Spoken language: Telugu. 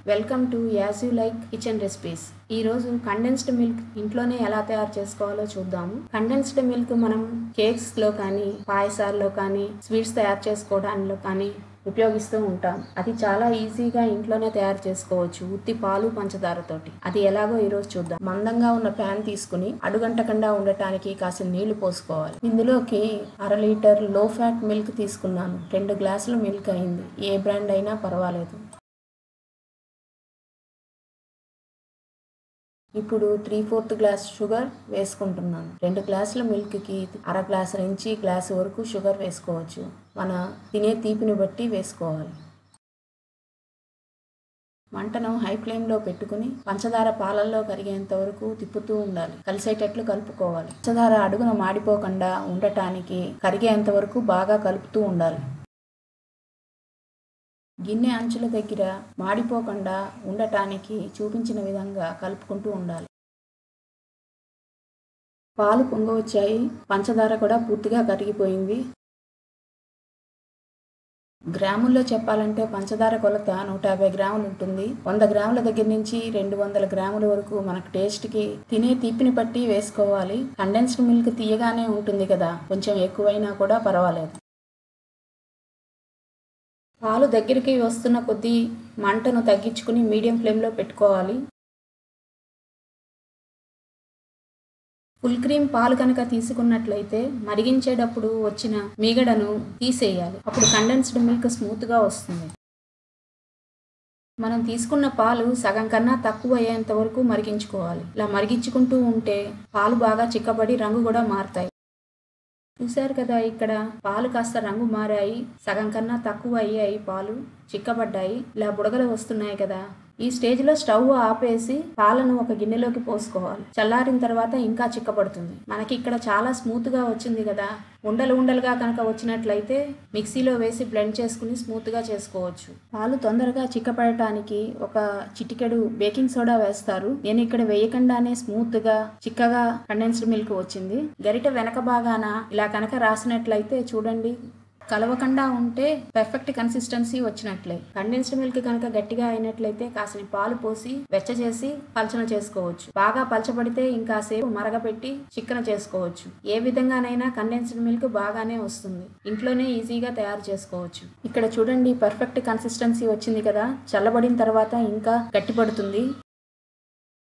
welcome to as you like kitchen recipes ఈ రోజు కండెన్స్డ్ మిల్క్ ఇంట్లోనే ఎలా తయారు చేసుకోవాలో చూద్దాము కండెన్స్డ్ మిల్క్ మనం కేక్స్ లో కానీ పాయసాల్లో కానీ స్వీట్స్ తయారు చేసుకోవడంలో కానీ ఉపయోగిస్తూ ఉంటాం అది చాలా ఈజీగా ఇంట్లోనే తయారు చేసుకోవచ్చు ఉత్తి పాలు పంచదారతోటి అది ఎలాగో ఈరోజు చూద్దాం మందంగా ఉన్న ప్యాన్ తీసుకుని అడుగంటకుండా ఉండటానికి కాసిన నీళ్లు పోసుకోవాలి ఇందులోకి అర లీటర్ లో ఫ్యాట్ మిల్క్ తీసుకున్నాను రెండు గ్లాసులు మిల్క్ అయింది ఏ బ్రాండ్ అయినా పర్వాలేదు ఇప్పుడు త్రీ ఫోర్త్ గ్లాస్ షుగర్ వేసుకుంటున్నాను రెండు గ్లాసుల మిల్క్కి అర గ్లాసు నుంచి గ్లాసు వరకు షుగర్ వేసుకోవచ్చు మన తినే తీపిని బట్టి వేసుకోవాలి మంటను హై ఫ్లేమ్లో పెట్టుకుని పంచదార పాలల్లో కరిగేంత వరకు తిప్పుతూ ఉండాలి కలిసేటట్లు కలుపుకోవాలి పంచదార అడుగున మాడిపోకుండా ఉండటానికి కరిగేంత వరకు బాగా కలుపుతూ ఉండాలి గిన్నె అంచుల దగ్గర మాడిపోకుండా ఉండటానికి చూపించిన విధంగా కలుపుకుంటూ ఉండాలి పాలు పొంగవచ్చాయి పంచదార కూడా పూర్తిగా కరిగిపోయింది గ్రాముల్లో చెప్పాలంటే పంచదార కొలత నూట యాభై గ్రాములు ఉంటుంది వంద గ్రాముల దగ్గర నుంచి రెండు వందల గ్రాముల వరకు మనకు టేస్ట్కి తినే తీపిని బట్టి వేసుకోవాలి కండెన్స్డ్ మిల్క్ తీయగానే ఉంటుంది కదా కొంచెం ఎక్కువైనా కూడా పర్వాలేదు పాలు దగ్గరికి వస్తున్న కొద్దీ మంటను తగ్గించుకుని మీడియం ఫ్లేమ్లో పెట్టుకోవాలి ఫుల్ క్రీమ్ పాలు కనుక తీసుకున్నట్లయితే మరిగించేటప్పుడు వచ్చిన మీగడను తీసేయాలి అప్పుడు కండెన్స్డ్ మిల్క్ స్మూత్గా వస్తుంది మనం తీసుకున్న పాలు సగం కన్నా తక్కువ అయ్యేంత వరకు మరిగించుకోవాలి ఇలా మరిగించుకుంటూ ఉంటే పాలు బాగా చిక్కబడి రంగు కూడా మారుతాయి చూశారు కదా ఇక్కడ పాలు కాస్త రంగు మారాయి సగం కన్నా తక్కువ అయ్యాయి పాలు చిక్కబడ్డాయి ఇలా బుడగలు వస్తున్నాయి కదా ఈ స్టేజ్లో స్టవ్ ఆపేసి పాలను ఒక గిన్నెలోకి పోసుకోవాలి చల్లారిన తర్వాత ఇంకా చిక్కబడుతుంది మనకి ఇక్కడ చాలా స్మూత్గా వచ్చింది కదా ఉండలు ఉండలుగా కనుక వచ్చినట్లయితే మిక్సీలో వేసి బ్లెండ్ చేసుకుని స్మూత్గా చేసుకోవచ్చు పాలు తొందరగా చిక్కపడటానికి ఒక చిటికెడు బేకింగ్ సోడా వేస్తారు నేను ఇక్కడ వేయకుండానే స్మూత్గా చిక్కగా కండెన్స్డ్ మిల్క్ వచ్చింది గరిట వెనక భాగాన ఇలా కనుక రాసినట్లయితే చూడండి కలవకుండా ఉంటే పర్ఫెక్ట్ కన్సిస్టెన్సీ వచ్చినట్లే కండెన్స్డ్ మిల్క్ కనుక గట్టిగా అయినట్లయితే కాసిన పాలు పోసి వెచ్చచేసి పల్చన చేసుకోవచ్చు బాగా పలచబడితే ఇంకా సేపు మరగపెట్టి చిక్కన చేసుకోవచ్చు ఏ విధంగానైనా కండెన్స్డ్ మిల్క్ బాగానే వస్తుంది ఇంట్లోనే ఈజీగా తయారు చేసుకోవచ్చు ఇక్కడ చూడండి పర్ఫెక్ట్ కన్సిస్టెన్సీ వచ్చింది కదా చల్లబడిన తర్వాత ఇంకా గట్టిపడుతుంది